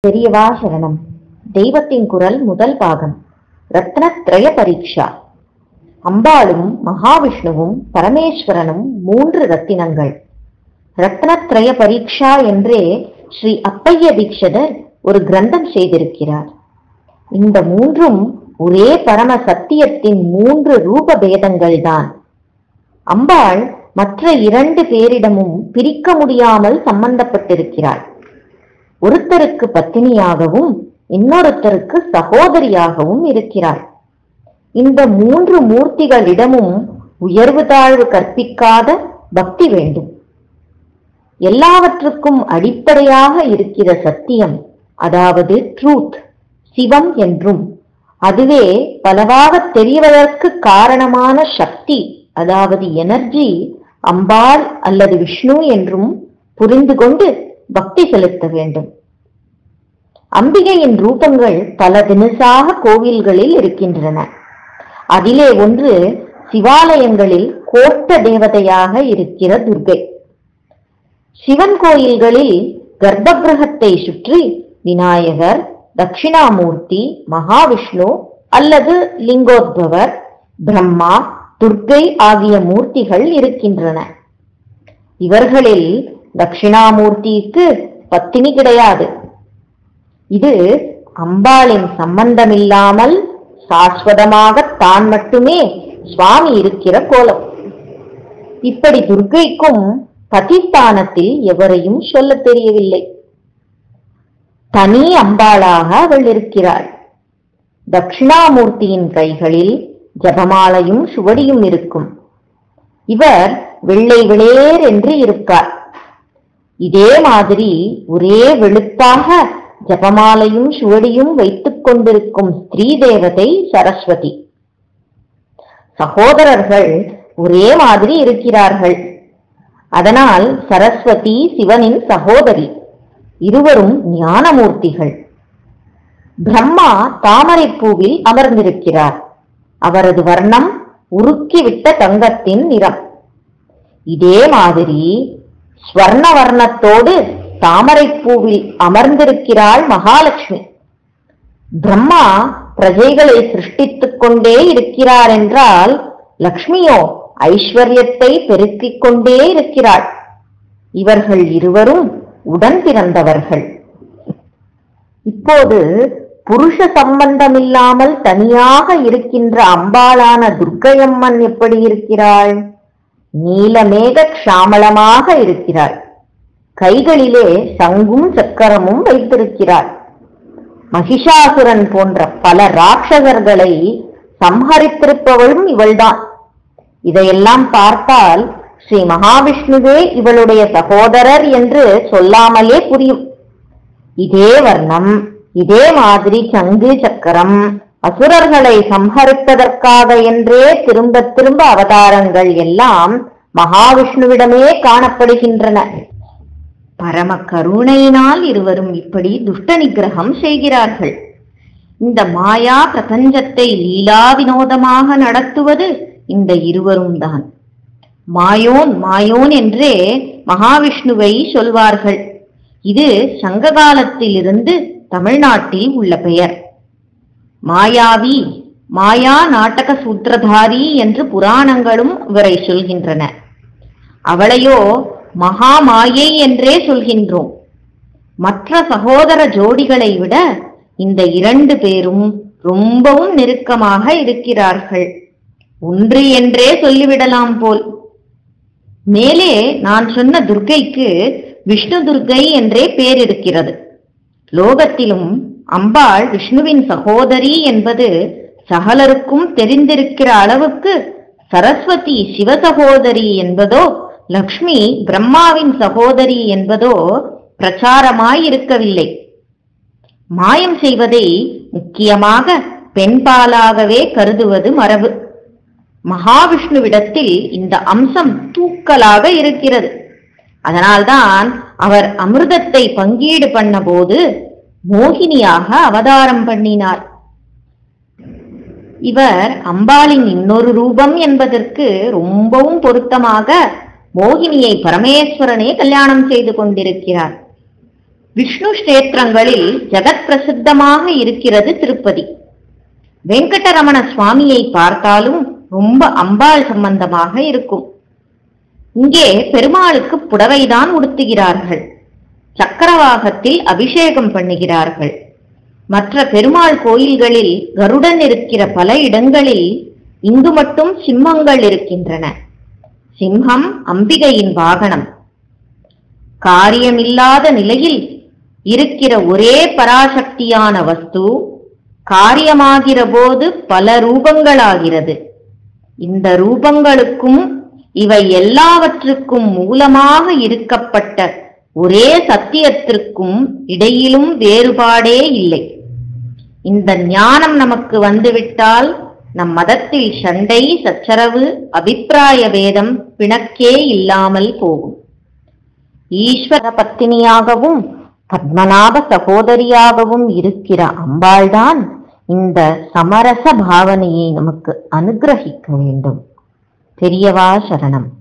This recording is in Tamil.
பெரியவா சரணம் தெய்வத்தின் குரல் முதல் பாகம் ரத்னத்ரய பரீட்சா அம்பாளும் மகாவிஷ்ணுவும் பரமேஸ்வரனும் மூன்று ரத்தினங்கள் ரத்னத்ரய பரீட்சா என்றே ஸ்ரீ அப்பைய தீட்சிதர் ஒரு கிரந்தம் செய்திருக்கிறார் இந்த மூன்றும் ஒரே பரம சத்தியத்தின் மூன்று ரூப பேதங்கள்தான் அம்பாள் மற்ற இரண்டு பேரிடமும் பிரிக்க முடியாமல் சம்பந்தப்பட்டிருக்கிறாள் ஒருத்தருக்கு பத்தினியாகவும் இன்னொருத்தருக்கு சகோதரியாகவும் இருக்கிறாள் இந்த மூன்று மூர்த்திகளிடமும் உயர்வு தாழ்வு கற்பிக்காத பக்தி வேண்டும் எல்லாவற்றுக்கும் அடிப்படையாக இருக்கிற சத்தியம் அதாவது ட்ரூத் சிவம் என்றும் அதுவே பலவாக தெரிவதற்கு காரணமான சக்தி அதாவது எனர்ஜி அம்பாள் அல்லது விஷ்ணு என்றும் புரிந்து கொண்டு பக்தி செலுத்த வேண்டும் அம்பிகையின் ரூபங்கள் பல தினசாக கோவில்களில் இருக்கின்றன அதிலே ஒன்று சிவாலயங்களில் கோட்ட தேவதையாக இருக்கிற துர்கை சிவன் கோயில்களில் கர்ப்பகிரகத்தை சுற்றி விநாயகர் தட்சிணாமூர்த்தி மகாவிஷ்ணு அல்லது லிங்கோத்பவர் பிரம்மா துர்க்கை ஆகிய மூர்த்திகள் இருக்கின்றன இவர்களில் தட்சிணாமூர்த்திக்கு பத்தினி கிடையாது இது அம்பாளின் சம்பந்தமில்லாமல் சாஸ்வதமாக தான் மட்டுமே சுவாமி இருக்கிற கோலம் இப்படி துர்க்கைக்கும் பதிஸ்தானத்தில் எவரையும் சொல்லத் தெரியவில்லை தனி அம்பாளாக அவள் இருக்கிறாள் தட்சிணாமூர்த்தியின் கைகளில் ஜபமாலையும் சுவடியும் இருக்கும் இவர் வெள்ளை விளேர் என்று இருப்பார் இதே மாதிரி ஒரே வெளுப்பாக ஜபமாலையும் சுவடியும் வைத்துக் கொண்டிருக்கும் ஸ்திரீ தேவதை சரஸ்வதி சகோதரர்கள் ஒரே மாதிரி இருக்கிறார்கள் அதனால் சரஸ்வதி சிவனின் சகோதரி இருவரும் ஞானமூர்த்திகள் பிரம்மா தாமரைப்பூவில் அமர்ந்திருக்கிறார் அவரது வர்ணம் உருக்கிவிட்ட தங்கத்தின் நிறம் இதே மாதிரி ஸ்வர்ண வர்ணத்தோடு தாமரைப்பூவில் அமர்ந்திருக்கிறாள் மகாலட்சுமி பிரம்மா பிரஜைகளை சிருஷ்டித்துக் கொண்டே இருக்கிறார் என்றால் லக்ஷ்மியோ ஐஸ்வர்யத்தை பெருக்கிக் கொண்டே இருக்கிறாள் இவர்கள் இருவரும் உடன் பிறந்தவர்கள் இப்போது புருஷ சம்பந்தமில்லாமல் தனியாக இருக்கின்ற அம்பாளான துர்க்கையம்மன் எப்படி இருக்கிறாள் நீலமேக க்ஷாமளமாக இருக்கிறாள் கைகளிலே சங்கும் சக்கரமும் வைத்திருக்கிறாள் மகிஷாசுரன் போன்ற பல ராட்சகர்களை சம்ஹரித்திருப்பவளும் இவள்தான் இதையெல்லாம் பார்த்தால் ஸ்ரீ மகாவிஷ்ணுவே இவளுடைய சகோதரர் என்று சொல்லாமலே புரியும் இதே வர்ணம் இதே மாதிரி சங்கு சக்கரம் அசுரர்களை சம்ஹரிப்பதற்காக என்றே திரும்ப திரும்ப அவதாரங்கள் எல்லாம் மகாவிஷ்ணுவிடமே காணப்படுகின்றன பரம கருணையினால் இருவரும் இப்படி துஷ்ட நிகிரகம் செய்கிறார்கள் இந்த மாயா பிரபஞ்சத்தை லீலா வினோதமாக நடத்துவது இந்த இருவரும் தான் மாயோன் மாயோன் என்றே மகாவிஷ்ணுவை சொல்வார்கள் இது சங்க காலத்திலிருந்து தமிழ்நாட்டில் உள்ள பெயர் மாயாவி மாயா நாடக சூத்திரதாரி என்று புராணங்களும் இவரை சொல்கின்றன அவளையோ மகா மாயை என்றே சொல்கின்றோம் மற்ற சகோதர ஜோடிகளை விட இந்த இரண்டு பேரும் ரொம்பவும் நெருக்கமாக இருக்கிறார்கள் ஒன்று என்றே சொல்லிவிடலாம் போல் மேலே நான் சொன்ன துர்க்கைக்கு விஷ்ணு துர்க்கை என்றே பேர் இருக்கிறது லோகத்திலும் அம்பாள் விஷ்ணுவின் சகோதரி என்பது சகலருக்கும் தெரிந்திருக்கிற அளவுக்கு சரஸ்வதி சிவ சகோதரி என்பதோ லக்ஷ்மி பிரம்மாவின் சகோதரி என்பதோ பிரச்சாரமாயிருக்கவில்லை மாயம் செய்வதை முக்கியமாக பெண்பாலாகவே கருதுவது மரபு மகாவிஷ்ணுவிடத்தில் இந்த அம்சம் தூக்கலாக இருக்கிறது அதனால்தான் அவர் அமிர்தத்தை பங்கீடு பண்ணபோது மோகினியாக அவதாரம் பண்ணினார் இவர் அம்பாளின் இன்னொரு ரூபம் என்பதற்கு ரொம்பவும் பொருத்தமாக மோகினியை பரமேஸ்வரனே கல்யாணம் செய்து கொண்டிருக்கிறார் விஷ்ணு ஸ்தேத்திரங்களில் ஜெகத் பிரசித்தமாக இருக்கிறது திருப்பதி வெங்கடரமண சுவாமியை பார்த்தாலும் ரொம்ப அம்பாள் சம்பந்தமாக இருக்கும் இங்கே பெருமாளுக்கு புடவைதான் உடுத்துகிறார்கள் சக்கரவாகத்தில் அபிஷேகம் பண்ணுகிறார்கள் மற்ற பெருமாள் கோயில்களில் கருடன் இருக்கிற பல இடங்களில் இங்கு மட்டும் சிம்மங்கள் இருக்கின்றன சிம்ஹம் அம்பிகையின் வாகனம் காரியமில்லாத நிலையில் இருக்கிற ஒரே பராசக்தியான வஸ்து காரியமாகிற போது பல ரூபங்களாகிறது இந்த ரூபங்களுக்கும் இவை எல்லாவற்றுக்கும் மூலமாக இருக்கப்பட்ட ஒரே சத்தியத்திற்கும் இடையிலும் வேறுபாடே இல்லை இந்த ஞானம் நமக்கு வந்துவிட்டால் நம் மதத்தில் சண்டை சச்சரவு அபிப்பிராய வேதம் பிணக்கே இல்லாமல் போகும் ஈஸ்வர பத்தினியாகவும் பத்மநாப சகோதரியாகவும் இருக்கிற அம்பாள்தான் இந்த சமரச பாவனையை நமக்கு அனுகிரகிக்க வேண்டும் பெரியவா சரணம்